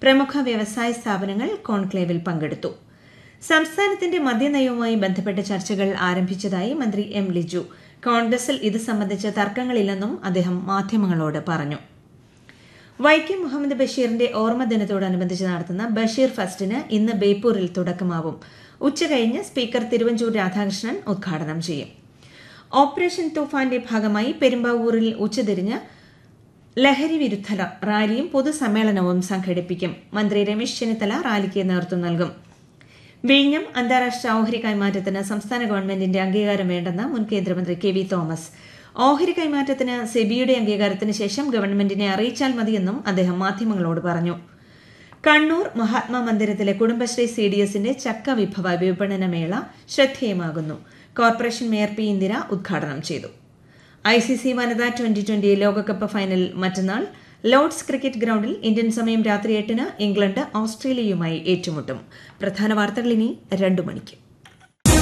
പ്രമുഖ വ്യവസായ സ്ഥാപനങ്ങൾ കോൺക്ലേവിൽ പങ്കെടുത്തു സംസ്ഥാനത്തിന്റെ മദ്യനയവുമായി ബന്ധപ്പെട്ട ചർച്ചകൾ ആരംഭിച്ചതായി മന്ത്രി എം ലിജു കോൺഗ്രസിൽ ഇത് സംബന്ധിച്ച് തർക്കങ്ങളില്ലെന്നും അദ്ദേഹം മാധ്യമങ്ങളോട് പറഞ്ഞു വൈക്കം മുഹമ്മദ് ബഷീറിന്റെ ഓർമ്മ ദിനത്തോടനുബന്ധിച്ച് നടത്തുന്ന ബഷീർ ഫസ്റ്റിന് ഇന്ന് ബേപ്പൂരിൽ തുടക്കമാവും ഉച്ചകഴിഞ്ഞ് സ്പീക്കർ തിരുവഞ്ചൂർ രാധാകൃഷ്ണൻ ഉദ്ഘാടനം ചെയ്യും ഓപ്പറേഷൻ തൂഫാന്റെ ഭാഗമായി പെരുമ്പാവൂരിൽ ഉച്ചതിരിഞ്ഞ് ലഹരി വിരുദ്ധ റാലിയും പൊതുസമ്മേളനവും സംഘടിപ്പിക്കും മന്ത്രി രമേശ് ചെന്നിത്തല റാലിക്ക് നേതൃത്വം നൽകും വിഴിഞ്ഞം അന്താരാഷ്ട്ര ഓഹരി കൈമാറ്റത്തിന് സംസ്ഥാന ഗവൺമെന്റിന്റെ അംഗീകാരം വേണ്ടെന്ന് മുൻ കേന്ദ്രമന്ത്രി കെ വി തോമസ് ഓഹരി കൈമാറ്റത്തിന് സെബിയുടെ അംഗീകാരത്തിന് ശേഷം ഗവൺമെന്റിനെ അറിയിച്ചാൽ മതിയെന്നും അദ്ദേഹം മാധ്യമങ്ങളോട് പറഞ്ഞു കണ്ണൂർ മഹാത്മാ മന്ദിരത്തിലെ കുടുംബശ്രീ സി ഡി എസിന്റെ ചക്ക വിഭവ വിപണന മേള ശ്രദ്ധേയമാകുന്നു കോർപ്പറേഷൻ മേയർ പി ഇന്ദിര ഉദ്ഘാടനം ചെയ്തു ഐ സി സി വനിതാ ട്വന്റി ട്വന്റി ലോകകപ്പ് ഫൈനൽ മറ്റന്നാൾ ലോർഡ്സ് ക്രിക്കറ്റ് ഗ്രൌണ്ടിൽ ഇന്ത്യൻ സമയം രാത്രി എട്ടിന് ഇംഗ്ലണ്ട് ഓസ്ട്രേലിയയുമായി ഏറ്റുമുട്ടും പ്രധാന വാർത്തകൾ ഇനി രണ്ടു മണിക്ക്